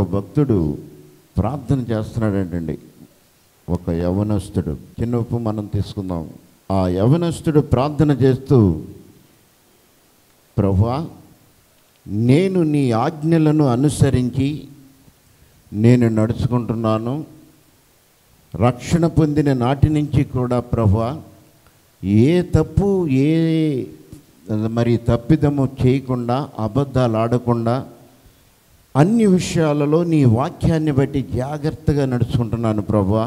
భక్తుడు ప్రార్థన చేస్తున్నాడంటండి ఒక యవనస్తుడు చిన్న ఉప్పు మనం తీసుకుందాం ఆ యవనస్తుడు ప్రార్థన చేస్తూ ప్రభా నేను నీ ఆజ్ఞలను అనుసరించి నేను నడుచుకుంటున్నాను రక్షణ పొందిన నాటి నుంచి కూడా ప్రభా ఏ తప్పు ఏ మరి తప్పిదము చేయకుండా అబద్ధాలు ఆడకుండా అన్ని విషయాలలో నీ వాక్యాన్ని బట్టి జాగ్రత్తగా నడుచుకుంటున్నాను ప్రభా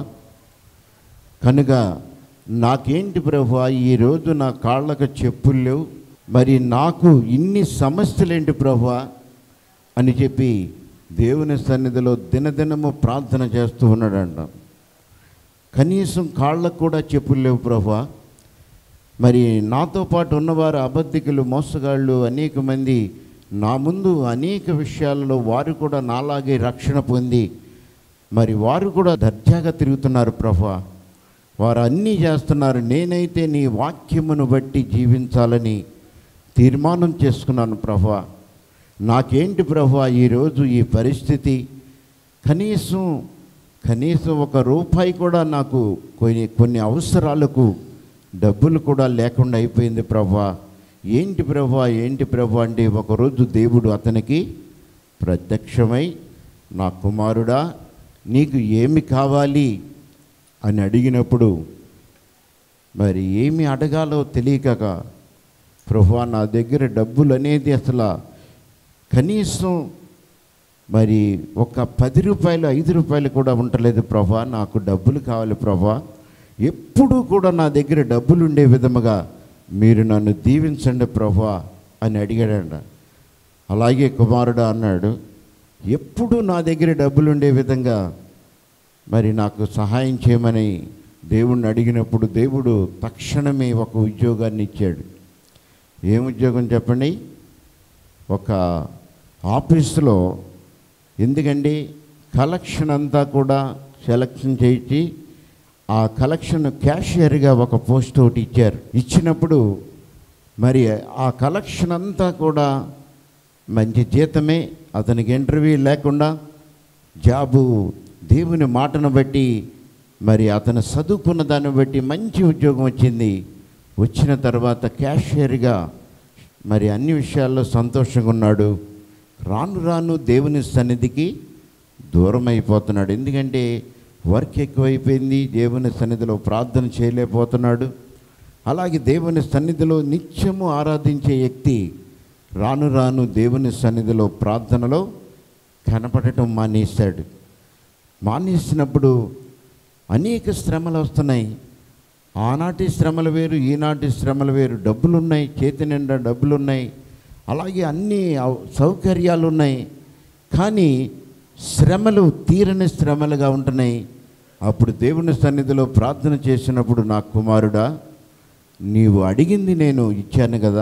కనుక నాకేంటి ప్రభా ఈరోజు నా కాళ్ళకు చెప్పులు లేవు మరి నాకు ఇన్ని సమస్యలేంటి ప్రభా అని చెప్పి దేవుని సన్నిధిలో దినదినము ప్రార్థన చేస్తూ ఉన్నాడంట కనీసం కాళ్ళకు కూడా చెప్పులు లేవు ప్రభా మరి నాతో పాటు ఉన్నవారు అబద్ధికులు మోసగాళ్ళు అనేక మంది నా ముందు అనేక విషయాలలో వారు కూడా నాలాగే రక్షణ పొంది మరి వారు కూడా దర్జాగా తిరుగుతున్నారు ప్రభా వారు అన్నీ చేస్తున్నారు నేనైతే నీ వాక్యమును బట్టి జీవించాలని తీర్మానం చేసుకున్నాను ప్రభా నాకేంటి ప్రభా ఈరోజు ఈ పరిస్థితి కనీసం కనీసం ఒక రూపాయి కూడా నాకు కొన్ని కొన్ని అవసరాలకు డబ్బులు కూడా లేకుండా అయిపోయింది ప్రభా ఏంటి ప్రభా ఏంటి ప్రభా అంటే ఒకరోజు దేవుడు అతనికి ప్రత్యక్షమై నా కుమారుడా నీకు ఏమి కావాలి అని అడిగినప్పుడు మరి ఏమి అడగాలో తెలియక ప్రభా నా దగ్గర డబ్బులు అనేది అసలు కనీసం మరి ఒక పది రూపాయలు ఐదు రూపాయలు కూడా ఉండలేదు ప్రభా నాకు డబ్బులు కావాలి ప్రభా ఎప్పుడూ కూడా నా దగ్గర డబ్బులు ఉండే విధముగా మీరు నన్ను దీవించండి ప్రభా అని అడిగాడంట అలాగే కుమారుడు అన్నాడు ఎప్పుడు నా దగ్గర డబ్బులు ఉండే విధంగా మరి నాకు సహాయం చేయమని దేవుణ్ణి అడిగినప్పుడు దేవుడు తక్షణమే ఒక ఉద్యోగాన్ని ఇచ్చాడు ఏం ఉద్యోగం చెప్పండి ఒక ఆఫీసులో ఎందుకండి కలెక్షన్ అంతా కూడా సెలక్షన్ చేయించి ఆ కలెక్షన్ క్యాషియర్గా ఒక పోస్ట్ ఒకటి ఇచ్చారు ఇచ్చినప్పుడు మరి ఆ కలెక్షన్ అంతా కూడా మంచి జీతమే అతనికి ఇంటర్వ్యూ లేకుండా జాబు దేవుని మాటను బట్టి మరి అతను చదువుకున్న దాన్ని బట్టి మంచి ఉద్యోగం వచ్చింది వచ్చిన తర్వాత క్యాషియర్గా మరి అన్ని విషయాల్లో సంతోషంగా ఉన్నాడు రాను రాను దేవుని సన్నిధికి దూరం అయిపోతున్నాడు ఎందుకంటే వర్క్ ఎక్కువైపోయింది దేవుని సన్నిధిలో ప్రార్థన చేయలేకపోతున్నాడు అలాగే దేవుని సన్నిధిలో నిత్యము ఆరాధించే వ్యక్తి రాను రాను దేవుని సన్నిధిలో ప్రార్థనలో కనపడటం మానేశాడు మానేసినప్పుడు అనేక శ్రమలు వస్తున్నాయి ఆనాటి శ్రమలు వేరు ఈనాటి శ్రమలు వేరు డబ్బులు ఉన్నాయి చేతి నిండా డబ్బులు ఉన్నాయి అలాగే అన్ని అవ- సౌకర్యాలు ఉన్నాయి కానీ శ్రమలు తీరని శ్రమలుగా ఉంటున్నాయి అప్పుడు దేవుని సన్నిధిలో ప్రార్థన చేసినప్పుడు నా కుమారుడా నీవు అడిగింది నేను ఇచ్చాను కదా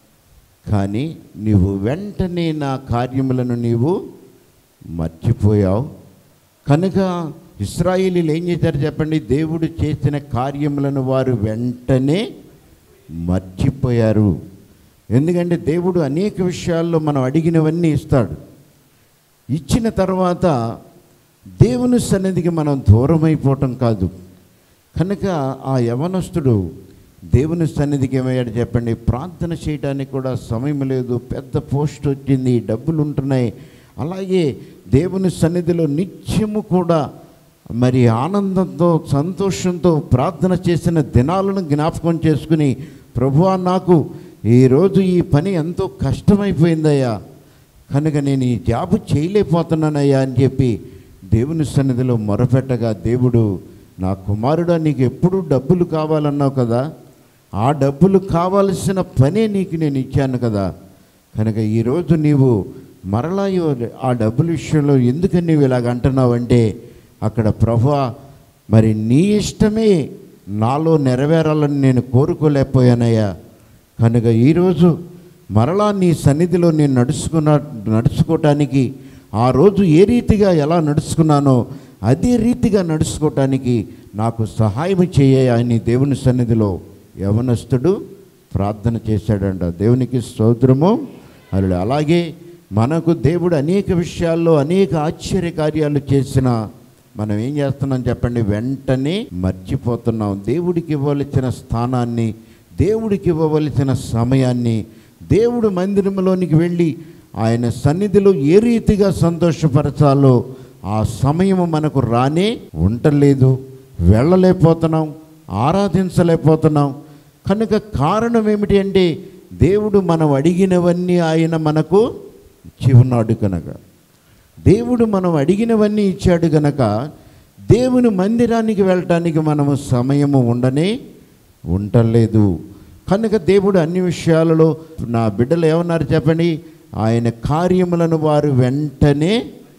కానీ నీవు వెంటనే నా కార్యములను నీవు మర్చిపోయావు కనుక ఇస్రాయేలీలు ఏం చేశారు చెప్పండి దేవుడు చేసిన కార్యములను వారు వెంటనే మర్చిపోయారు ఎందుకంటే దేవుడు అనేక విషయాల్లో మనం అడిగినవన్నీ ఇస్తాడు ఇచ్చిన తర్వాత దేవుని సన్నిధికి మనం దూరం అయిపోవటం కాదు కనుక ఆ యవనస్తుడు దేవుని సన్నిధికి ఏమయ్యాడు చెప్పండి ప్రార్థన చేయడానికి కూడా సమయం లేదు పెద్ద పోస్ట్ వచ్చింది డబ్బులు ఉంటున్నాయి అలాగే దేవుని సన్నిధిలో నిత్యము కూడా మరి ఆనందంతో సంతోషంతో ప్రార్థన చేసిన దినాలను జ్ఞాపకం చేసుకుని ప్రభువా నాకు ఈరోజు ఈ పని ఎంతో కష్టమైపోయిందయ్యా కనుక నేను ఈ జాబు చేయలేకపోతున్నానయ్యా అని చెప్పి దేవుని సన్నిధిలో మొరపెట్టగా దేవుడు నా కుమారుడా నీకు ఎప్పుడు డబ్బులు కావాలన్నావు కదా ఆ డబ్బులు కావలసిన పనే నీకు నేను ఇచ్చాను కదా కనుక ఈరోజు నీవు మరలా ఇవ- ఆ డబ్బుల విషయంలో ఎందుకని నీవు ఇలాగ అంటున్నావంటే అక్కడ ప్రభా మరి నీ ఇష్టమే నాలో నెరవేరాలని నేను కోరుకోలేకపోయానయ్యా కనుక ఈరోజు మరలా నీ సన్నిధిలో నేను నడుచుకున్న నడుచుకోవటానికి ఆ రోజు ఏ రీతిగా ఎలా నడుచుకున్నానో అదే రీతిగా నడుచుకోవటానికి నాకు సహాయం చేయ అని దేవుని సన్నిధిలో యవనస్తుడు ప్రార్థన చేశాడంట దేవునికి స్తోత్రము అల్లుడు అలాగే మనకు దేవుడు అనేక విషయాల్లో అనేక ఆశ్చర్య కార్యాలు చేసిన మనం ఏం చేస్తున్నాం చెప్పండి వెంటనే మర్చిపోతున్నాం దేవుడికి ఇవ్వవలసిన స్థానాన్ని దేవుడికి ఇవ్వవలసిన సమయాన్ని దేవుడు మందిరంలోనికి వెళ్ళి ఆయన సన్నిధిలో ఏ రీతిగా సంతోషపరచాలో ఆ సమయం మనకు రానే ఉండలేదు వెళ్ళలేకపోతున్నాం ఆరాధించలేకపోతున్నాం కనుక కారణం ఏమిటి అంటే దేవుడు మనం అడిగినవన్నీ ఆయన మనకు ఇచ్చి ఉన్నాడు కనుక దేవుడు మనం అడిగినవన్నీ ఇచ్చాడు గనక దేవుని మందిరానికి వెళ్ళటానికి మనము సమయము ఉండనే ఉండలేదు కనుక దేవుడు అన్ని విషయాలలో నా బిడ్డలు ఏమన్నారు చెప్పండి ఆయన కార్యములను వారు వెంటనే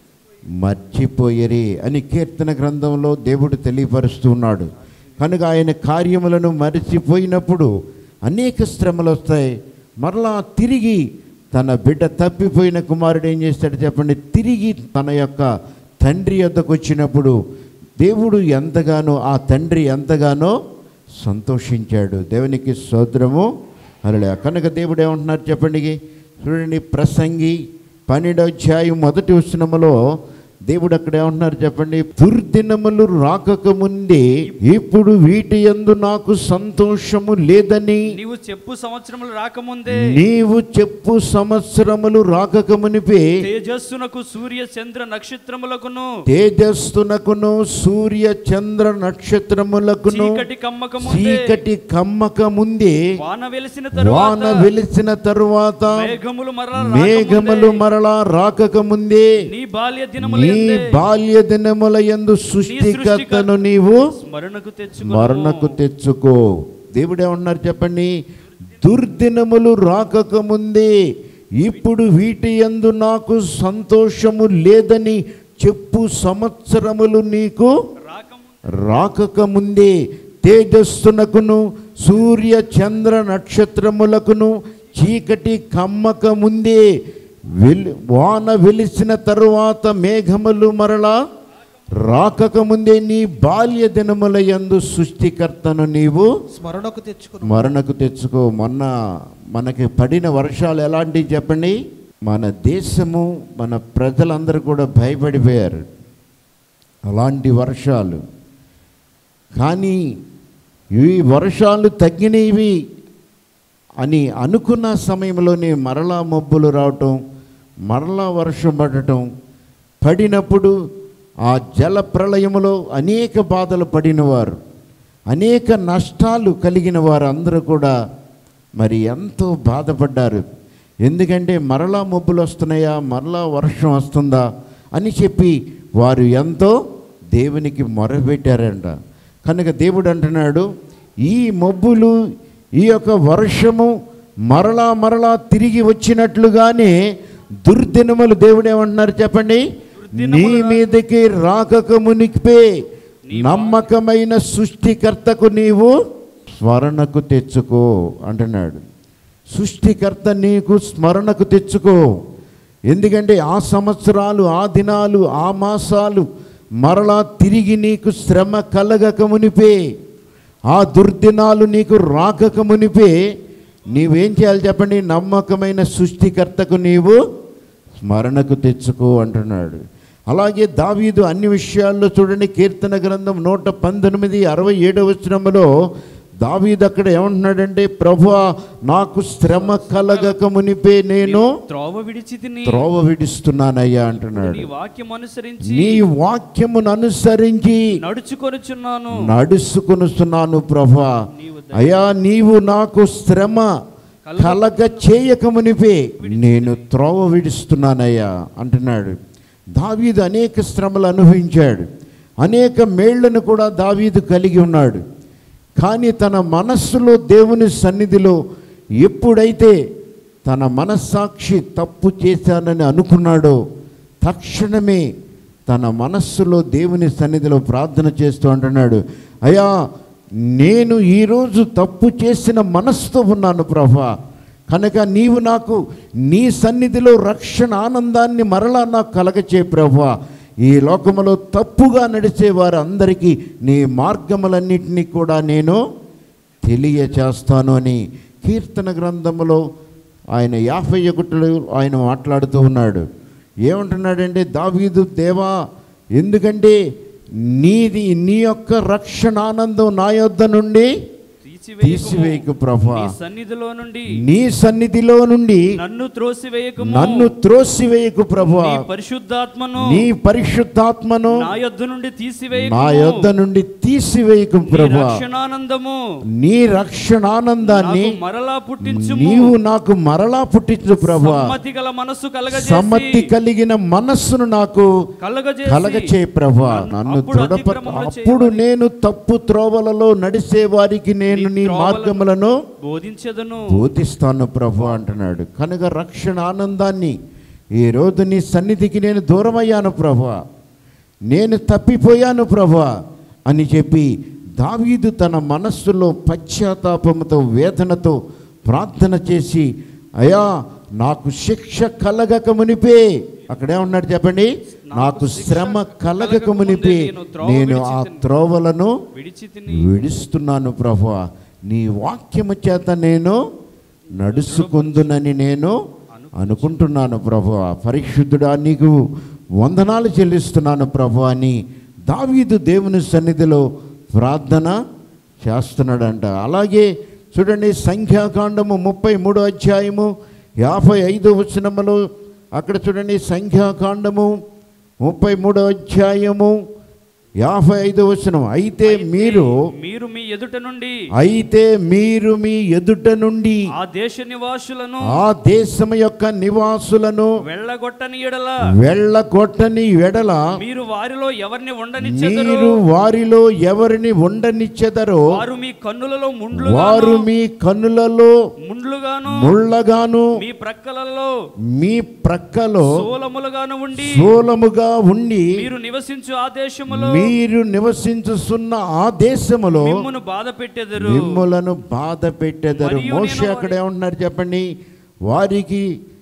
మర్చిపోయరి అని కీర్తన గ్రంథంలో దేవుడు తెలియపరుస్తున్నాడు కనుక ఆయన కార్యములను మర్చిపోయినప్పుడు అనేక శ్రమలు వస్తాయి మరలా తిరిగి తన బిడ్డ తప్పిపోయిన కుమారుడు ఏం చేస్తాడు చెప్పండి తిరిగి తన యొక్క తండ్రి యొద్దకు వచ్చినప్పుడు దేవుడు ఎంతగానో ఆ తండ్రి ఎంతగానో సంతోషించాడు దేవునికి స్తోత్రము అలా కనుక దేవుడు ఏమంటున్నారు చెప్పండి చూడండి ప్రసంగి పన్నెండో అధ్యాయం మొదటి వచనములో దేవుడు అక్కడ ఏమంటున్నారు చెప్పండి దుర్దినములు రాకక ముందే ఇప్పుడు వీటి యందు నాకు సంతోషము లేదని నీవు చెప్పు సంవత్సరములు రాకముందే నీవు చెప్పు సంవత్సరములు రాకక మునిపే తేజస్సునకు సూర్య చంద్ర నక్షత్రములకును తేజస్సునకును సూర్య చంద్ర నక్షత్రములకును చీకటి కమ్మక ముందే చీకటి కమ్మక ముందే వాన వెలిసిన వాన తరువాత వెలిసిన తరువాత మేఘములు మరలా మేఘములు మరలా రాకక ముందే నీ బాల్య దినముల నీ బాల్య దినముల యందు సృష్టికర్తను నీవు స్మరణకు తెచ్చుకో మరణకు తెచ్చుకో దేవుడు ఏమన్నారు చెప్పండి దుర్దినములు రాకక ముందే ఇప్పుడు వీటి యందు నాకు సంతోషము లేదని చెప్పు సంవత్సరములు నీకు రాకముందే రాకక ముందే తేజస్సునకును సూర్య చంద్ర నక్షత్రములకును చీకటి కమ్మక ముందే వెలి వాన వెలిసిన తరువాత మేఘములు మరలా రాకక ముందే నీ బాల్య దినముల యందు సృష్టికర్తను నీవు స్మరణకు తెచ్చుకుని మరణకు తెచ్చుకో మొన్న మనకి పడిన వర్షాలు ఎలాంటివి చెప్పండి మన దేశము మన ప్రజలందరూ కూడా భయపడిపోయారు అలాంటి వర్షాలు కానీ ఈ వర్షాలు తగ్గినవి అని అనుకున్న సమయంలోనే మరలా మబ్బులు రావటం మరలా వర్షం పడటం పడినప్పుడు ఆ జల ప్రళయములో అనేక బాధలు పడినవారు అనేక నష్టాలు కలిగిన వారు అందరూ కూడా మరి ఎంతో బాధపడ్డారు ఎందుకంటే మరలా మబ్బులు వస్తున్నాయా మరలా వర్షం వస్తుందా అని చెప్పి వారు ఎంతో దేవునికి మొరపెట్టారంట కనుక దేవుడు అంటున్నాడు ఈ మబ్బులు ఈ యొక్క వర్షము మరలా మరలా తిరిగి వచ్చినట్లుగానే దుర్దినములు దేవుడు ఏమంటున్నారు చెప్పండి నీ మీదకి రాకక మునికిపే నమ్మకమైన సృష్టికర్తకు నీవు స్మరణకు తెచ్చుకో అంటున్నాడు సృష్టికర్త నీకు స్మరణకు తెచ్చుకో ఎందుకంటే ఆ సంవత్సరాలు ఆ దినాలు ఆ మాసాలు మరలా తిరిగి నీకు శ్రమ కలగక మునిపే ఆ దుర్దినాలు నీకు రాకక మునిపే నీవేం చేయాలి చెప్పండి నమ్మకమైన సృష్టికర్తకు నీవు స్మరణకు తెచ్చుకో అంటున్నాడు అలాగే దావీదు అన్ని విషయాల్లో చూడండి కీర్తన గ్రంథం నూట పంతొమ్మిది అరవై ఏడవ వచనములో దావీదు అక్కడ ఏమంటున్నాడంటే ప్రభువా నాకు శ్రమ కలగక మునిపే నేను త్రోవ విడిచి తిని త్రోవ విడుస్తున్నానయ్యా అంటున్నాడు నీ వాక్యం అనుసరించి నీ వాక్యమును అనుసరించి నడుచుకొనుచున్నాను నడుచుకొనుస్తున్నాను ప్రభా అయ్యా నీవు నాకు శ్రమ కలగ చేయకమునిపే నేను త్రోవ విడుస్తున్నానయ్యా అంటున్నాడు దావీదు అనేక శ్రమలు అనుభవించాడు అనేక మేళ్లను కూడా దావీదు కలిగి ఉన్నాడు కానీ తన మనస్సులో దేవుని సన్నిధిలో ఎప్పుడైతే తన మనస్సాక్షి తప్పు చేశానని అనుకున్నాడో తక్షణమే తన మనస్సులో దేవుని సన్నిధిలో ప్రార్థన చేస్తూ అంటున్నాడు అయ్యా నేను ఈరోజు తప్పు చేసిన మనస్సుతో ఉన్నాను ప్రభా కనుక నీవు నాకు నీ సన్నిధిలో రక్షణ ఆనందాన్ని మరలా నాకు కలగచే ప్రభా ఈ లోకములో తప్పుగా నడిచే వారందరికీ నీ మార్గములన్నిటినీ కూడా నేను తెలియచేస్తాను అని కీర్తన గ్రంథములో ఆయన యాభై ఒకటిలో ఆయన మాట్లాడుతూ ఉన్నాడు ఏమంటున్నాడంటే దావీదు దేవా ఎందుకంటే నీది నీ యొక్క రక్షణానందం నా యొద్ద నుండి తీసివేయకుము. తీసివేయకు ప్రభా నీ సన్నిధిలో నుండి నీ సన్నిధిలో నుండి నన్ను త్రోసివేయకము నన్ను త్రోసివేయకు ప్రభా నీ పరిశుద్ధాత్మను నీ పరిశుద్ధాత్మను నా యొద్ద నుండి తీసివేయకు నా యొద్ద నుండి తీసివేయకు ప్రభా రక్షణానందము నీ రక్షణానందాన్ని నాకు మరలా పుట్టించుము నీవు నాకు మరలా పుట్టించు ప్రభా సమ్మతి గల మనస్సు సమ్మతి కలగజేసి కలిగిన మనస్సును నాకు కలగజేసి కలగచే ప్రభా నన్ను అప్పుడు దృఢప అతిక్రమములు అప్పుడు నేను తప్పు త్రోవలలో నడిసే వారికి నేను నీ త్రోవలను మార్గములను బోధించదను బోధిస్తాను ప్రభు అంటున్నాడు కనుక రక్షణ ఆనందాన్ని ఈ రోజు నీ సన్నిధికి నేను దూరమయ్యాను ప్రభా నేను తప్పిపోయాను ప్రభా అని చెప్పి దావీదు తన మనస్సులో పశ్చాత్తాపంతో వేదనతో ప్రార్థన చేసి అయా నాకు శిక్ష కలగక మునిపే అక్కడే ఉన్నాడు చెప్పండి నాకు శ్రమ కలగక మునిపే నేను ఆ త్రోవలను విడిచి తిని విడుస్తున్నాను ప్రభు నీ వాక్యము చేత నేను నడుచుకుందునని నేను అనుకుంటున్నాను ప్రభు పరిశుద్ధుడా నీకు వందనాలు చెల్లిస్తున్నాను ప్రభు అని దావీదు దేవుని సన్నిధిలో ప్రార్థన చేస్తున్నాడంట అలాగే చూడండి సంఖ్యాకాండము ముప్పై మూడో అధ్యాయము యాభై ఐదో వచనములు అక్కడ చూడండి సంఖ్యాకాండము ముప్పై మూడో అధ్యాయము యాభై ఐదో వచనం అయితే మీరు మీరు మీ ఎదుట నుండి అయితే మీరు మీ ఎదుట నుండి ఆ దేశ నివాసులను ఆ దేశం యొక్క నివాసులను వెళ్ళగొట్టని ఎడల వెళ్ళగొట్టని వెడల మీరు వారిలో ఎవరిని ఉండనిచ్చెదరు మీరు వారిలో ఎవరిని ఉండనిచ్చెదరో వారు మీ కన్నులలో ముండ్లు వారు మీ కన్నులలో ముండ్లుగాను ముళ్ళగాను మీ ప్రక్కలలో మీ ప్రక్కలో సోలములుగాను ఉండి స్థూలముగా ఉండి మీరు నివసించు ఆ దేశములో మీరు నివసించుతున్న ఆ దేశములో మిమ్మును బాధ పెట్టెదరు మిమ్ములను బాధ పెట్టెదరు మరియు మోషే నేను అక్కడ ఏమంటున్నారు చెప్పండి వారికి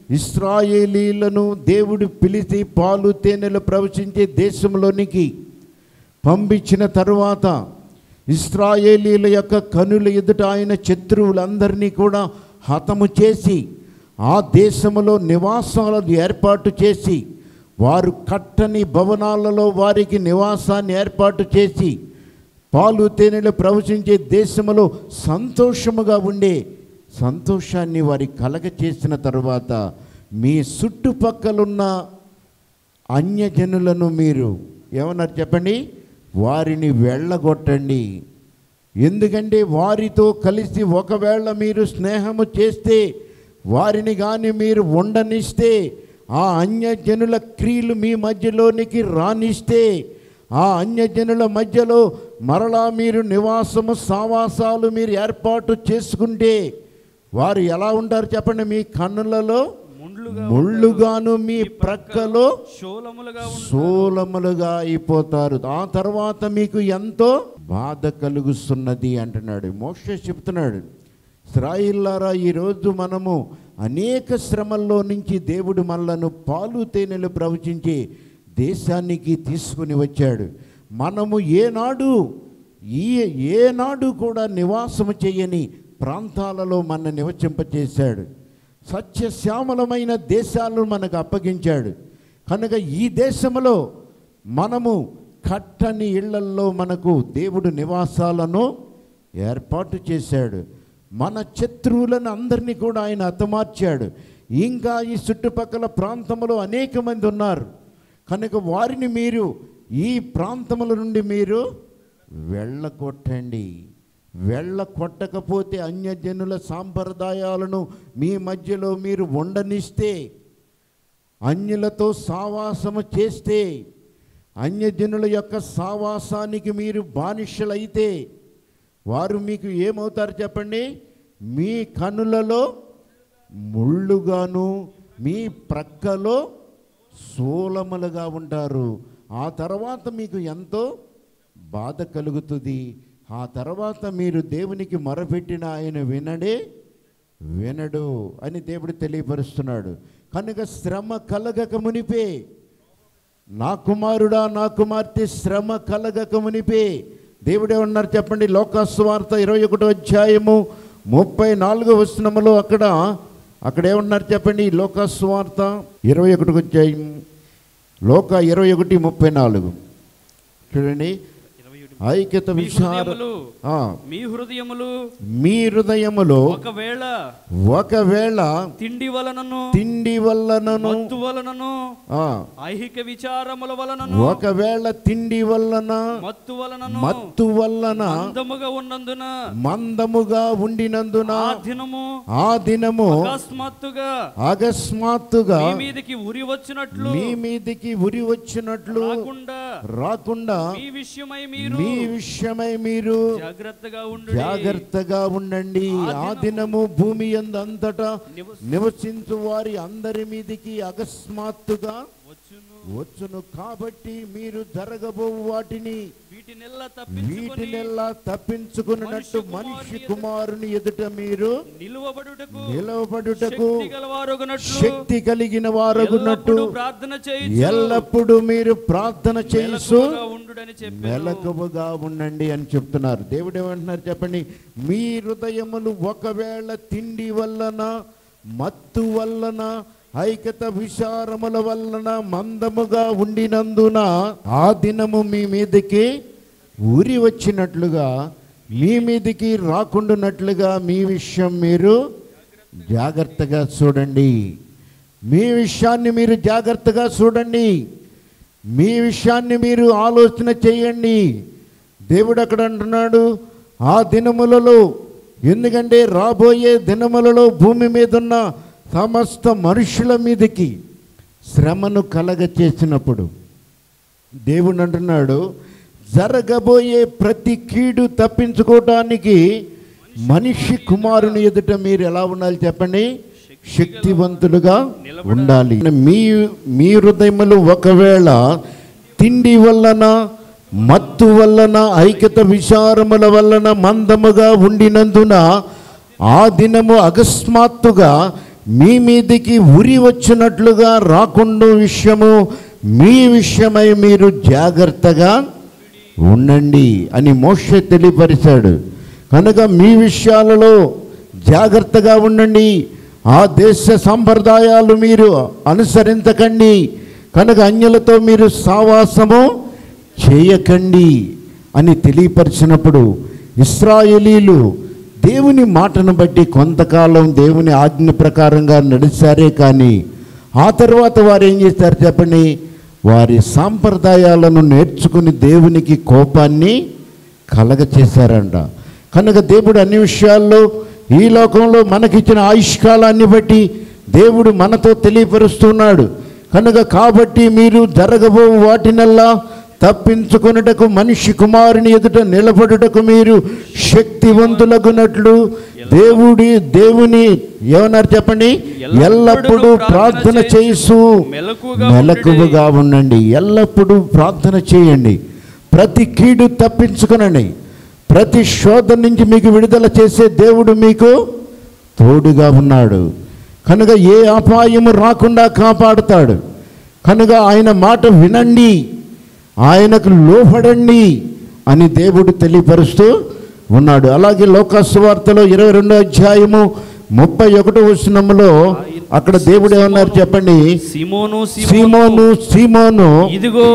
ఇస్రాయేలీలను దేవుడు పిలిచి పాలు తేనెలు ప్రవచించే దేశంలోనికి పంపించిన తరువాత ఇస్రాయేలీల యొక్క కనుల ఎదుట ఆయన శత్రువులందరినీ కూడా హతము చేసి ఆ దేశములో నివాసాలను ఏర్పాటు చేసి వారు కట్టని భవనాలలో వారికి నివాసాన్ని ఏర్పాటు చేసి పాలు తేనెలు ప్రవచించే దేశములో సంతోషముగా ఉండే సంతోషాన్ని వారి కలగ చేసిన తరువాత మీ చుట్టుపక్కలున్న అన్యజనులను మీరు ఏమన్నారు చెప్పండి వారిని వెళ్ళగొట్టండి ఎందుకంటే వారితో కలిసి ఒకవేళ మీరు స్నేహము చేస్తే వారిని కానీ మీరు ఉండనిస్తే ఆ అన్యజనుల క్రియలు మీ మధ్యలోనికి రానిస్తే ఆ అన్యజనుల మధ్యలో మరలా మీరు నివాసము సావాసాలు మీరు ఏర్పాటు చేసుకుంటే వారు ఎలా ఉంటారు చెప్పండి మీ కన్నులలో ముండ్లుగా ముళ్ళుగాను మీ ప్రక్కలో శూలములుగా ఉండు. శూలములుగా అయిపోతారు ఆ తర్వాత మీకు ఎంతో బాధ కలుగుతున్నది అంటున్నాడు మోక్ష చెప్తున్నాడు ఇస్రాయిల్లారా ఈరోజు మనము అనేక శ్రమల్లో నుంచి దేవుడు మనలను పాలు తేనెలు ప్రవచించి దేశానికి తీసుకుని వచ్చాడు మనము ఏనాడు ఈ ఏనాడు కూడా నివాసము చేయని ప్రాంతాలలో మన నివసింపచేశాడు సత్యశ్యామలమైన దేశాలను మనకు అప్పగించాడు కనుక ఈ దేశంలో మనము కట్టని ఇళ్లల్లో మనకు దేవుడు నివాసాలను ఏర్పాటు చేశాడు మన శత్రువులను అందరినీ కూడా ఆయన హతమార్చాడు ఇంకా ఈ చుట్టుపక్కల ప్రాంతంలో అనేక మంది ఉన్నారు కనుక వారిని మీరు ఈ ప్రాంతముల నుండి మీరు వెళ్ళగొట్టండి వెళ్ళ కొట్టకపోతే అన్యజనుల సాంప్రదాయాలను మీ మధ్యలో మీరు ఉండనిస్తే అన్యులతో సావాసము చేస్తే అన్యజనుల యొక్క సావాసానికి మీరు బానిసలైతే వారు మీకు ఏమవుతారు చెప్పండి మీ కనులలో ముళ్ళుగాను మీ ప్రక్కలో శూలములుగా ఉంటారు ఆ తర్వాత మీకు ఎంతో బాధ కలుగుతుంది ఆ తర్వాత మీరు దేవునికి మొరపెట్టిన ఆయన వినడే వినడు అని దేవుడు తెలియపరుస్తున్నాడు కనుక శ్రమ కలగక మునిపే నా కుమారుడా నా కుమార్తె శ్రమ కలగక మునిపే దేవుడే ఉన్నారు చెప్పండి లోకాస్వార్త ఇరవై ఒకటో అధ్యాయము ముప్పై నాలుగో వచనములో అక్కడ అక్కడ ఏమన్నారు చెప్పండి లోకస్వార్త ఇరవై ఒకటికి వచ్చాయి లోక ఇరవై ఒకటి ముప్పై నాలుగు చూడండి ఐక్యత మీ విచార హృదయములు ఆ, మీ హృదయములు మీ హృదయములో ఒకవేళ ఒకవేళ తిండి వలనను తిండి వల్లనను మత్తు వలనను ఆ, ఐహిక విచారముల వలనను ఒకవేళ తిండి వల్లన మత్తు వలనను మత్తు వల్లన అందముగా ఉన్నందున మందముగా ఉండినందున ఆ దినము ఆ దినము అకస్మాత్తుగా అకస్మాత్తుగా మీ మీదకి ఉరి వచ్చినట్లు మీ మీదికి ఉరి వచ్చినట్లు రాకుండా రాకుండా మీ విషయమై మీరు మీ విషయమై మీరు జాగ్రత్తగా ఉండు జాగ్రత్తగా ఉండండి ఆ దినము భూమి యందు అంతటా నివసించు వారి అందరి మీదికి అకస్మాత్తుగా వచ్చును కాబట్టి మీరు జరగబో వాటిని వీటినెల్లా తప్పించుకొని వీటినెల్లా తప్పించుకున్నట్టు మనిషి కుమారుని ఎదుట మీరు నిలువబడుటకు నిలవబడుటకు శక్తి గలవారొగనట్లు శక్తి కలిగిన వారగున్నట్టు ఎల్లప్పుడూ ప్రార్థన చేయి ఎల్లప్పుడూ మీరు ప్రార్థన చేసు ఉండుడని చెప్పి మెలకువగా ఉండండి అని చెప్తున్నారు దేవుడు ఏమంటున్నారు చెప్పండి మీ హృదయములు ఒకవేళ తిండి వల్లన మత్తు వల్లన ఐక్యత విచారముల వలన మందముగా ఉండినందున ఆ దినము మీ మీదకి ఊరి వచ్చినట్లుగా మీ మీదికి రాకుండానట్లుగా మీ విషయం మీరు జాగ్రత్తగా చూడండి మీ విషయాన్ని మీరు జాగ్రత్తగా చూడండి మీ విషయాన్ని మీరు ఆలోచన చేయండి దేవుడు అక్కడ అంటున్నాడు ఆ దినములలో ఎందుకంటే రాబోయే దినములలో భూమి మీద ఉన్న సమస్త మనుషుల మీదకి శ్రమను కలగ చేసినప్పుడు దేవుడు అంటున్నాడు జరగబోయే ప్రతి కీడు తప్పించుకోవటానికి మనిషి కుమారుని ఎదుట మీరు ఎలా ఉండాలి చెప్పండి శక్తివంతులుగా ఉండాలి మీ మీ హృదయములు ఒకవేళ తిండి వలన మత్తు వలన ఐక్యత విచారముల వలన మందముగా ఉండినందున ఆ దినము అకస్మాత్తుగా మీ మీదికి ఉరి వచ్చినట్లుగా రాకుండా విషయము మీ విషయమై మీరు జాగ్రత్తగా ఉండండి అని మోషే తెలియపరిచాడు కనుక మీ విషయాలలో జాగ్రత్తగా ఉండండి ఆ దేశ సంప్రదాయాలు మీరు అనుసరించకండి కనుక అన్యులతో మీరు సావాసము చేయకండి అని తెలియపరిచినప్పుడు ఇస్రాయేలీలు దేవుని మాటను బట్టి కొంతకాలం దేవుని ఆజ్ఞ ప్రకారంగా నడిచారే కానీ ఆ తర్వాత వారు ఏం చేశారు చెప్పండి వారి సాంప్రదాయాలను నేర్చుకుని దేవునికి కోపాన్ని కలగ చేశారంట కనుక దేవుడు అన్ని విషయాల్లో ఈ లోకంలో మనకిచ్చిన ఆయుష్కాలాన్ని బట్టి దేవుడు మనతో తెలియపరుస్తున్నాడు కనుక కాబట్టి మీరు జరగబో వాటినల్లా తప్పించుకొనుటకు మనిషి కుమారుని ఎదుట నిలబడుటకు మీరు శక్తివంతులగునట్లు దేవుడి దేవుని ఏమన్నారు చెప్పండి ఎల్లప్పుడూ ప్రార్థన చేసు మెలకుగా మెలకువగా ఉండండి ఎల్లప్పుడూ ప్రార్థన చేయండి ప్రతి కీడు తప్పించుకునండి ప్రతి శోధన నుంచి మీకు విడుదల చేసే దేవుడు మీకు తోడుగా ఉన్నాడు కనుక ఏ అపాయము రాకుండా కాపాడుతాడు కనుక ఆయన మాట వినండి ఆయనకు లోపడండి అని దేవుడు తెలియపరుస్తూ ఉన్నాడు అలాగే లోకస్వార్తలో ఇరవై రెండో అధ్యాయము ముప్పై ఒకటో వచనములో అక్కడ దేవుడు ఏమన్నారు చెప్పండి సిమోను సీమోను సీమోను ఇదిగో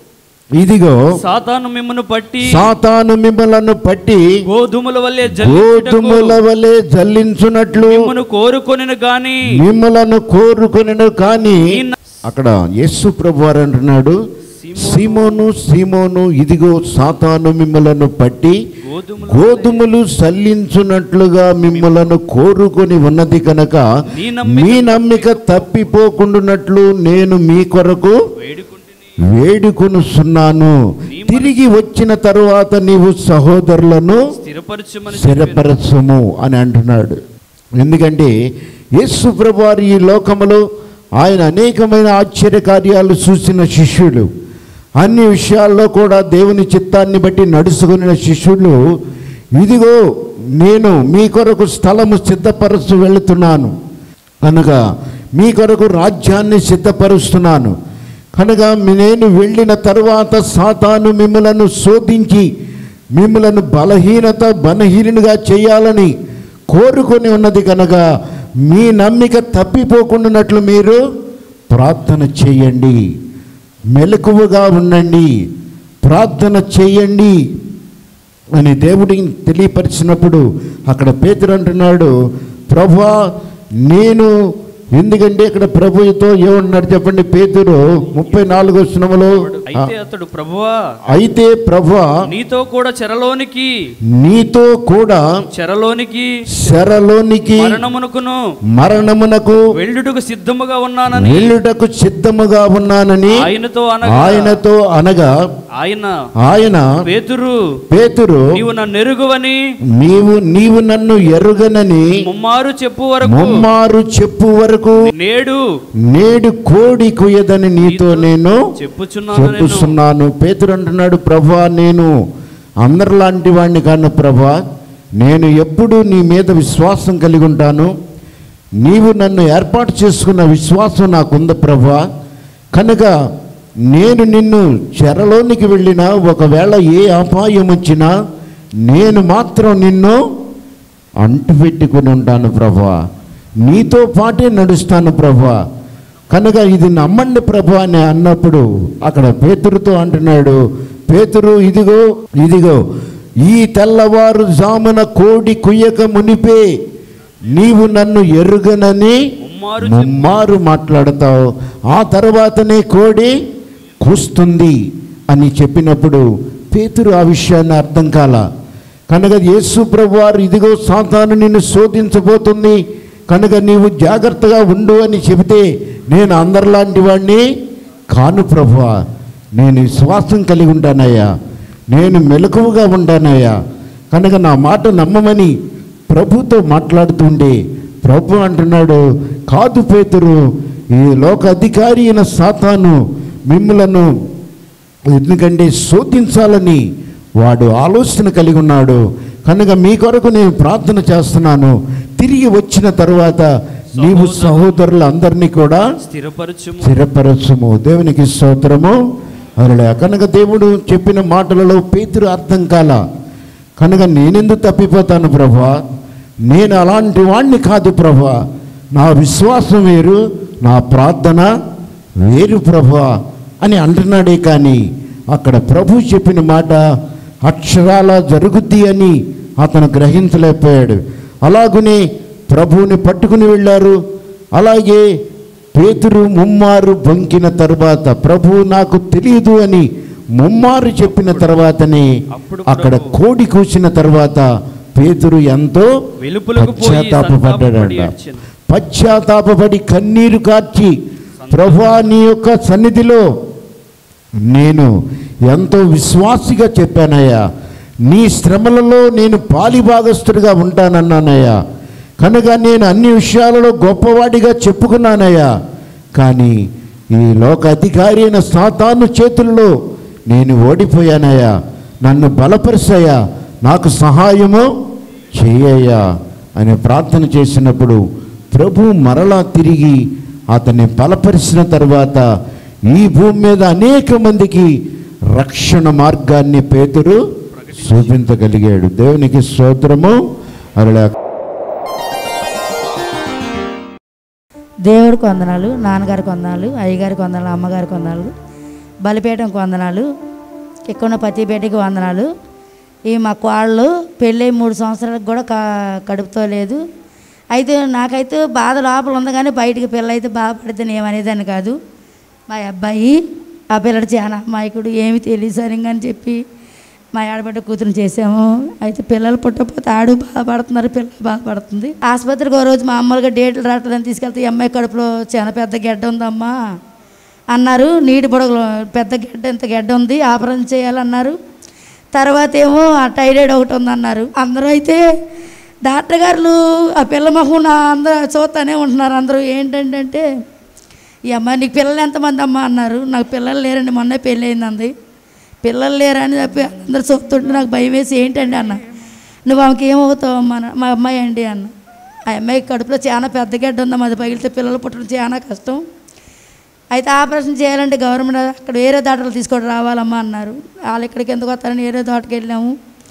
ఇదిగో సాతాను మిమ్మను పట్టి సాతాను మిమ్మలను పట్టి గోధుమల వల్లే గోధుమల వలె జల్లించున్నట్లు మిమ్మను కోరుకొనిన గాని మిమ్మలను కోరుకొనను కానీ ఈ న- అక్కడ యేసు ప్రభు వారు అంటున్నాడు సీమోను సీమోను ఇదిగో సాతాను మిమ్మలను పట్టి గోధుమల గోధుమలు సల్లించున్నట్లుగా మిమ్మలను కోరుకొని ఉన్నది కనుక నీ నమ్మిక మీ నమ్మిక తప్పిపోకుండానట్లు నేను మీ కొరకు వేడుకుంటుని వేడుకొనుస్తున్నాను తిరిగి వచ్చిన తరువాత నీవు సహోదరులను స్థిరపరచమని స్థిరపరచము అని అంటున్నాడు ఎందుకంటే యేసు ప్రభువారు ఈ లోకములో ఆయన అనేకమైన ఆశ్చర్య కార్యాలు చూసిన శిష్యులు అన్ని విషయాల్లో కూడా దేవుని చిత్తాన్ని బట్టి నడుచుకున్న శిష్యులు ఇదిగో నేను మీ కొరకు స్థలము సిద్ధపరచు వెళుతున్నాను కనుక మీ కొరకు రాజ్యాన్ని సిద్ధపరుస్తున్నాను కనుక నేను వెళ్ళిన తరువాత సాతాను మిమ్మలను శోధించి మిమ్మలను బలహీనత బలహీనుగా చేయాలని కోరుకొని ఉన్నది కనుక మీ నమ్మిక తప్పిపోకుండానట్లు మీరు ప్రార్థన చేయండి మెలకువగా ఉండండి ప్రార్థన చేయండి అని దేవుడికి తెలియపరిచినప్పుడు అక్కడ పేతురు అంటున్నాడు ప్రభా నేను ఎందుకంటే ఇక్కడ ప్రభుతో ఏమన్నాడు చెప్పండి పేతురు ముప్పై నాలుగో శ్రమలో అయితే అతడు ప్రభువా అయితే ప్రభా నీతో కూడా చెరలోనికి నీతో కూడా చెరలోనికి శరలోనికి మరణమునకును మరణమునకు వెళ్ళుటకు సిద్ధముగా ఉన్నానని వెళ్ళుటకు సిద్ధముగా ఉన్నానని ఆయనతో అనగా ఆయనతో అనగా ఆయన ఆయన పేతురు పేతురు నీవు నన్ను ఎరుగువని నీవు నీవు నన్ను ఎరుగనని ముమ్మారు చెప్పు వరకు ముమ్మారు చెప్పు వరకు నేడు నేడు కోడి కుయ్యదని నీతో నేను చెప్పుచున్నాను నేను చెప్పుస్తున్నాను పేతురు అంటున్నాడు ప్రభా నేను అందరిలాంటి వాడిని కాను ప్రభా నేను ఎప్పుడూ నీ మీద విశ్వాసం కలిగి ఉంటాను నీవు నన్ను ఏర్పాటు చేసుకున్న విశ్వాసం నాకుంది ప్రభా కనుక నేను నిన్ను చెరలోనికి వెళ్ళినా ఒకవేళ ఏ అపాయం వచ్చినా నేను మాత్రం నిన్ను అంటుపెట్టుకుని ఉంటాను ప్రభా నీతో పాటే నడుస్తాను ప్రభా కనుక ఇది నమ్మండి ప్రభా అని అన్నప్పుడు అక్కడ పేతురుతో అంటున్నాడు పేతురు ఇదిగో ఇదిగో ఈ తెల్లవారు జామున కోడి కుయ్యక మునిపే నీవు నన్ను ఎరుగనని ముమ్మారు ముమ్మారు మాట్లాడతావు ఆ తర్వాతనే కోడి కూస్తుంది అని చెప్పినప్పుడు పేతురు ఆ విషయాన్ని అర్థం కాల కనుక యేసు ప్రభువారు ఇదిగో సాతాను నిన్ను శోధించబోతుంది కనుక నీవు జాగ్రత్తగా ఉండు అని చెబితే నేను అందరిలాంటి వాడిని కాను ప్రభువా నేను విశ్వాసం కలిగి ఉంటానయ్యా నేను మెలకువగా ఉంటానయ్యా కనుక నా మాట నమ్మమని ప్రభుతో మాట్లాడుతుండే ప్రభు అంటున్నాడు కాదు పేతురు ఈ లోక అధికారి అయిన సాతాను మిమ్మలను ఎందుకంటే శోధించాలని వాడు ఆలోచన కలిగి ఉన్నాడు కనుక మీ కొరకు నేను ప్రార్థన చేస్తున్నాను తిరిగి వచ్చిన తర్వాత నీవు సహోదరులందరినీ కూడా స్థిరపరచుము స్థిరపరచుము దేవునికి స్తోత్రము అలా కనుక దేవుడు చెప్పిన మాటలలో పేతురు అర్థం కాల కనుక నేనెందుకు తప్పిపోతాను ప్రభా నేను అలాంటి వాణ్ణి కాదు ప్రభా నా విశ్వాసం వేరు నా ప్రార్థన వేరు ప్రభా అని అంటున్నాడే కానీ అక్కడ ప్రభు చెప్పిన మాట అక్షరాల జరుగుద్ది అని అతను గ్రహించలేకపోయాడు అలాగునే ప్రభువుని పట్టుకుని వెళ్ళారు అలాగే పేతురు ముమ్మారు బొంకిన తర్వాత ప్రభు నాకు తెలియదు అని ముమ్మారు చెప్పిన తర్వాతనే అప్పుడు అక్కడ ప్రభు కోడి కూసిన తర్వాత పేతురు ఎంతో వెలుపులకు పోయి పశ్చాత్తాపపడ్డాడంట సంతాపపడి ఏడ్చెను. పశ్చాత్తాపపడి కన్నీరు కార్చి ప్రభా నీ యొక్క సన్నిధిలో నేను ఎంతో విశ్వాసిగా చెప్పానయ్యా నీ శ్రమలలో నేను పాలిభాగస్తుడిగా ఉంటానన్నానయ్యా కనుక నేను అన్ని విషయాలలో గొప్పవాడిగా చెప్పుకున్నానయ్యా కానీ ఈ లోక అధికారి అయిన సాతాను చేతుల్లో నేను ఓడిపోయానయ్యా నన్ను బలపరిచయ్యా నాకు సహాయము చేయయ్యా అని ప్రార్థన చేసినప్పుడు ప్రభు మరలా తిరిగి అతన్ని బలపరిచిన తర్వాత ఈ భూమి మీద అనేక మందికి రక్షణ మార్గాన్ని పేతురు చూపించగలిగాడు దేవునికి స్తోత్రము అలా దేవుడికి వందనాలు నాన్నగారికి వందనాలు అయ్యగారికి వందనాలు అమ్మగారికి వందనాలు బలిపేటకు వందనాలు ఇక్కడ ఉన్న పతిపేటకి వందనాలు ఈ మా కోళ్ళు పెళ్ళై మూడు సంవత్సరాలకు కూడా క కడుపుతో లేదు అయితే నాకైతే బాధ లోపల ఉంది కానీ బయటికి పిల్ల అయితే బాధపడితే ఏమనేదాన్ని కాదు మా అబ్బాయి ఆ పిల్లడు చాలా అమాయకుడు ఏమి తెలియదు సరిగ్గా అని చెప్పి మా ఆడబిడ్డ కూతురు చేసాము అయితే పిల్లలు పుట్టకపోతే ఆడు బాధపడుతున్నారు పిల్లలు బాధపడుతుంది ఆసుపత్రికి ఒక రోజు మామూలుగా డేట్లు రావట్లేదని తీసుకెళ్తే ఈ అమ్మాయి కడుపులో చాలా పెద్ద గెడ్డ ఉందమ్మా అన్నారు నీటి బుడగలు పెద్ద గెడ్డ ఇంత గెడ్డ ఉంది ఆపరేషన్ చేయాలన్నారు తర్వాత ఏమో ఆ టైరాయిడ్ ఒకటి ఉందన్నారు అందరూ అయితే డాక్టర్ గారు ఆ పిల్ల మొహం నా అందరూ చూస్తానే ఉంటున్నారు అందరూ ఏంటంటే ఈ అమ్మాయి నీకు పిల్లలు ఎంతమంది అమ్మ అన్నారు నాకు పిల్లలు లేరండి మొన్న పెళ్ళి అయింది పిల్లలు లేరా అని చెప్పి అందరు చూస్తుంటే నాకు భయం వేసి ఏంటండి అన్న నువ్వు ఆమెకి ఏమవుతావు అమ్మ అన్న. మా అమ్మాయి అండి అన్న ఆ అమ్మాయి కడుపులో చాలా పెద్ద గడ్డ ఉందమ్మా అది పగిలితే పిల్లలు పుట్టడం చాలా కష్టం అయితే ఆపరేషన్ చేయాలంటే గవర్నమెంట్ అక్కడ వేరే దాటలు తీసుకొని రావాలమ్మా అన్నారు వాళ్ళు ఇక్కడికి ఎందుకు వస్తారని వేరే తోటకి వెళ్ళాము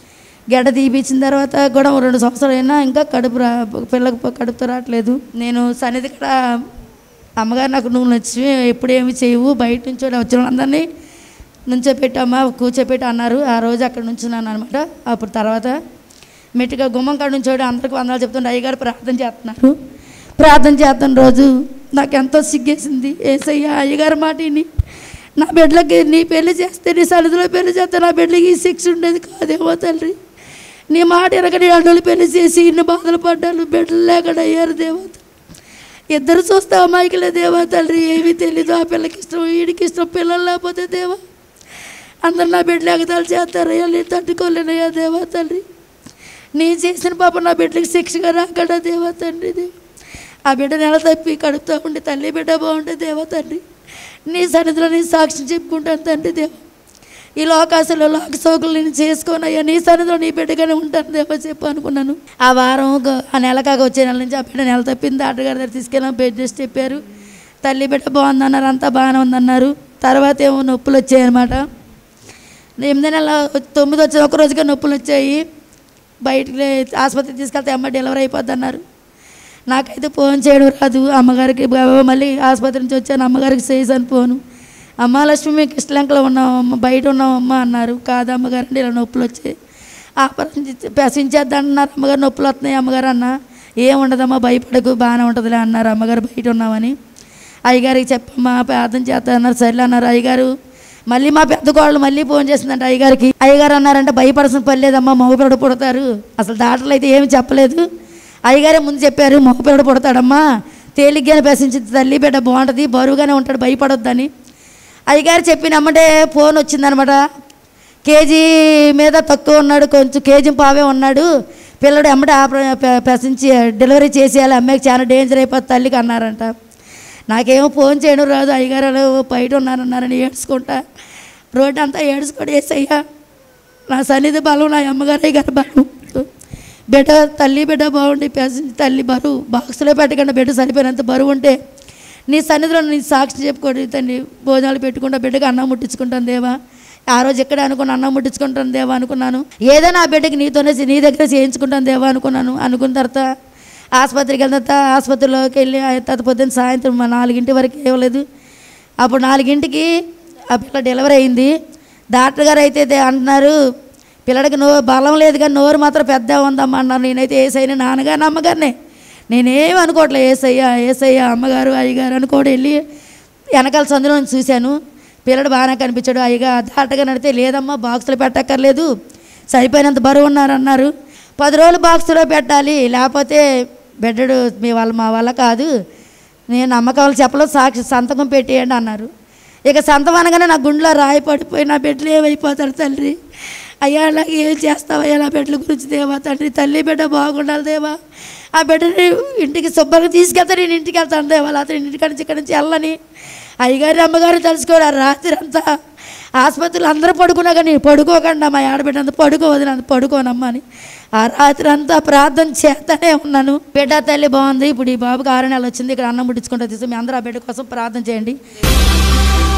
గడ్డ తీపిచ్చిన తర్వాత కూడా ఓ రెండు సంవత్సరాలు అయినా ఇంకా కడుపు రా పిల్లలకు కడుపుతో రావట్లేదు నేను సన్నిధి కూడా అమ్మగారు నాకు నువ్వు నచ్చి ఎప్పుడు ఏమి చేయవు బయట నుంచి వచ్చిన వాళ్ళందరినీ నుంచోపెట్టమ్మా కూర్చోపెట్టి అన్నారు ఆ రోజు అక్కడ నుంచున్నాను అనమాట అప్పుడు తర్వాత మెట్టుగా గుమ్మం కాడ నుంచి అందరికి వందలు చెప్తుంటే అయ్యగారు ప్రార్థన చేస్తున్నారు ప్రార్థన చేస్తున్న రోజు నాకు ఎంతో సిగ్గేసింది ఏసయ్య అయ్యగారు మాట విని నా బిడ్డలకి నీ పెళ్లి చేస్తే నీ సన్నిధిలో పెళ్లి చేస్తే నా బిడ్డలకి ఈ శిక్ష ఉండేది కాదేమో తండ్రి నీ మాట ఎరగని అడ్డలు పెళ్లి చేసి ఇన్ని బాధలు పడ్డాను బిడ్డలు లేకుండా అయ్యారు దేవత ఇద్దరు చూస్తే అమాయకులే దేవా తండ్రి ఏమీ తెలీదు ఆ పిల్లకి ఇష్టం వీడికి ఇష్టం పిల్లలు లేకపోతే దేవా అందరు నా బిడ్డలు ఎగతాలు చేస్తారయ్యా నేను తట్టుకోలేనయ్యా దేవా తండ్రి నేను చేసిన పాప నా బిడ్డకి శిక్షగా రాకడా దేవా తండ్రి దేవా ఆ బిడ్డ నెల తప్పి కడుపుతూ ఉండి తల్లి బిడ్డ బాగుంటే దేవా తండ్రి నీ సన్నిధిలో నీ సాక్ష్యం చెప్పుకుంటాను తండ్రి దేవా ఈ లోకాశలో లోక సోకులు నేను చేసుకోనయ్యా నీ సన్నిధిలో నీ బిడ్డగానే ఉంటాను దేవా చెప్పు అనుకున్నాను ఆ వారం గ- ఆ నెల కాక వచ్చే నెల నుంచి ఆ బిడ్డ నెల తప్పింది డాక్టర్ గారి దగ్గర తీసుకెళ్ళాం బెడ్ రెస్ట్ చెప్పారు తల్లి బిడ్డ బాగుందన్నారు అంతా బాగానే ఉందన్నారు తర్వాత ఏమో నొప్పులు వచ్చాయన్నమాట ఎనిమిది నెలల తొమ్మిది వచ్చిన ఒక రోజుగా నొప్పులు వచ్చాయి బయటికి లే- ఆసుపత్రికి తీసుకెళ్తే అమ్మ డెలివరీ అయిపోద్ది అన్నారు నాకైతే ఫోన్ చేయడం రాదు అమ్మగారికి బాబా మళ్ళీ ఆసుపత్రి నుంచి వచ్చాను అమ్మగారికి చేసాను ఫోను అమ్మ లక్ష్మి మీకు ఇష్టలంకలో ఉన్నాం అమ్మ బయట ఉన్నాం అమ్మ అన్నారు కాదు అమ్మగారు అంటే ఇలా నొప్పులు వచ్చాయి ఆపరేషన్ పెసించేద్దాం అన్నారు అమ్మగారు నొప్పులు వస్తున్నాయి అమ్మగారు అన్న ఏం ఉండదమ్మా భయపడకు బాగానే ఉంటుందిలే అన్నారు అమ్మగారు బయట ఉన్నామని అయ్యగారికి చెప్పమ్మా ప్రార్థన చేస్తా అన్నారు సర్లే అన్నారు అయ్యగారు మళ్ళీ మా పెద్ద కోళ్ళు మళ్ళీ ఫోన్ చేసిందంట అయ్యగారికి అయ్యగారు అన్నారంటే భయపడాల్సిన పని లేదమ్మా మగపిల్లడు పుడతారు అసలు డాక్టర్లు అయితే ఏమి చెప్పలేదు అయ్యగారే ముందు చెప్పారు మగపిల్లడు పుడతాడమ్మా తేలిగ్గానే పెసించి తల్లి బిడ్డ బాగుంటుంది బరువుగానే ఉంటాడు భయపడొద్దని అయ్యగారు చెప్పినమ్మంటే ఫోన్ వచ్చిందనమాట కేజీ మీద తక్కువ ఉన్నాడు కొంచెం కేజీ పావే ఉన్నాడు పిల్లడు ఎమ్మటే ఆప- పె- ప్రసంచి డెలివరీ చేసేయాలి అమ్మాయికి చాలా డేంజర్ అయిపోతుంది తల్లికి అన్నారంట నాకేమో ఫోన్ చేయడం రాదు అయ్యగారు అలా బయట ఉన్నారన్నారని ఏడ్చుకుంటా రోడ్డు అంతా ఏడ్చుకోండి వేసయ్యా నా సన్నిధి బలం నా అమ్మగారు అయ్యగారు బలం బిడ్డ తల్లి బిడ్డ బాగుండి పేసెంట్ తల్లి బరువు బాక్స్లో పెట్టకుండా బిడ్డ సరిపోయినంత బరువు ఉంటే నీ సన్నిధిలో నీ సాక్షి చెప్పుకోండి తండ్రి భోజనాలు పెట్టుకుంటా బిడ్డకి అన్నం ముట్టించుకుంటాను దేవా ఆ రోజు ఎక్కడ అనుకున్నా అన్నం ముట్టించుకుంటాను దేవా అనుకున్నాను ఏదైనా ఆ బిడ్డకి నీతోనే నీ దగ్గర చేయించుకుంటాను దేవా అనుకున్నాను అనుకున్న తర్వాత ఆసుపత్రికి వెళ్ళిన తర్వాత ఆసుపత్రిలోకి వెళ్ళి ఆ తర్వాత పొద్దున్న సాయంత్రం మా నాలుగింటి వరకు ఇవ్వలేదు అప్పుడు నాలుగింటికి ఆ పిల్ల డెలివరీ అయింది డాక్టర్ గారు అయితే దే- అంటున్నారు పిల్లడికి నో బలం లేదు కానీ నోరు మాత్రం పెద్ద ఉందమ్మా అన్నారు నేనైతే ఏసైనా నాన్నగారిని అమ్మగారినే నేనేం అనుకోవట్లే ఏసయ్య ఏసయ్య అమ్మగారు అయ్యగారు అనుకోడు వెళ్ళి వెనకాల సందులో నుంచి చూశాను పిల్లడు బాగానే కనిపించాడు అయ్యగా దాటగా నడితే లేదమ్మా బాక్సులో పెట్టక్కర్లేదు సరిపోయినంత బరువు ఉన్నారన్నారు పది రోజులు బాక్సులో పెట్టాలి లేకపోతే బెడ్డడు మీ వాళ్ళ మా వల్ల కాదు నేను నమ్మకాలు చెప్పలేదు సాక్షి సంతకం పెట్టేయండి అన్నారు ఇక సంతం అనగానే నా గుండెలో రాయి పడిపోయి నా బిడ్డలు ఏమైపోతారు తండ్రి అయ్యా అలాగే ఏం చేస్తావయ్యా నా బిడ్డల గురించి దేవా తండ్రి తల్లి బిడ్డ బాగుండాలి దేవా ఆ బిడ్డని ఇంటికి శుభ్రంగా తీసుకెళ్తా నేను ఇంటికి వెళ్తాను దేవా అతని ఇంటికాడ నుంచి ఇక్కడి నుంచి వెళ్ళని అయ్యగారి అమ్మగారు తెలుసుకోడు ఆ రాత్రి అంతా ఆసుపత్రిలో అందరూ పడుకున్నా కానీ పడుకోకుండా మా ఆడబిడ్డ అంత పడుకోవద్దు అంత పడుకోనమ్మా అని ఆ రాత్రి అంతా ప్రార్థన చేస్తూనే ఉన్నాను బిడ్డ తల్లి బాగుంది ఇప్పుడు ఈ బాబుకి ఆరు నెలలు వచ్చింది ఇక్కడ అన్నం ముట్టించుకుంటా తీసి మీ అందరూ ఆ బిడ్డ కోసం ప్రార్థన చేయండి